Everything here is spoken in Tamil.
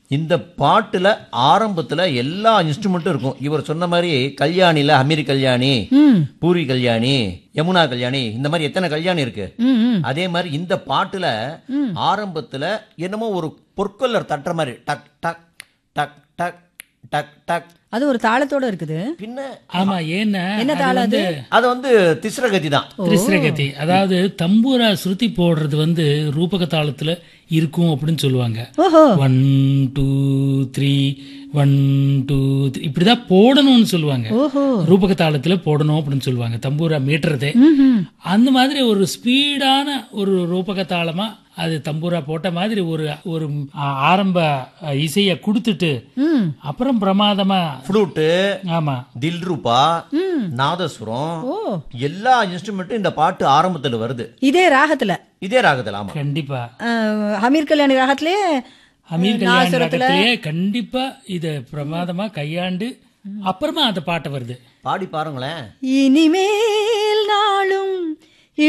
இந்த பாட்டுல ஆரம்பத்துல எல்லா இன்ஸ்ட்ருமெண்ட்டும் இருக்கும் இவர் சொன்ன மாதிரி கல்யாணில அமீர் கல்யாணி ம் பூரி கல்யாணி யமுனா கல்யாணி இந்த மாதிரி எத்தனை கல்யாணி இருக்கு ம் ம் அதே மாதிரி இந்த பாட்டுல ஆரம்பத்துல என்னமோ ஒரு பொற்கொல்லர் தட்டுற மாதிரி டக் டக் டக் டக் டக் டக் அது ஒரு தாளத்தோட இருக்குது பின்ன ஆமா ஏன்னா என்ன அது தாளம் அது? வந்து அது வந்து திஸ்ரகதி தான் திரிசிரகதி அதாவது தம்பூரா ஸ்ருதி போடுறது வந்து ரூபக தாளத்துல இருக்கும் அப்படின்னு சொல்லுவாங்க ஓஹோ one two three one two three இப்படிதான் போடணும்னு சொல்லுவாங்க ஓஹோ ரூபக தாளத்துல போடணும் அப்படின்னு சொல்லுவாங்க தம்பூரா மீட்டுறதே ம்ஹும். அந்த மாதிரி ஒரு ஸ்பீடான ஒரு ரூபக தாளமா அது தம்பூரா போட்ட மாதிரி ஒரு ஒரு ஆ- ஆரம்ப அ, இசைய கொடுத்துட்டு ம் அப்புறம் பிரமாதமா ஃப்ளூட்டு ஆமா தில்ரூபா ம் நாதசுரம் ஓ எல்லா இன்ஸ்ட்ருமெண்ட்டும் இந்த பாட்டு ஆரம்பத்துல வருது இதே ராகத்துல இதே ராகத்தில் ஆமா கண்டிப்பா அஹ், ஹமீர் கல்யாணி ராகத்திலே அமீர் கல்யாண நாசுரத்துல ராகத்திலேயே கண்டிப்பா இத பிரமாதமா கையாண்டு அப்புறமா அந்த பாட்டு வருது பாடி பாருங்களேன் இனிமேல் நாளும்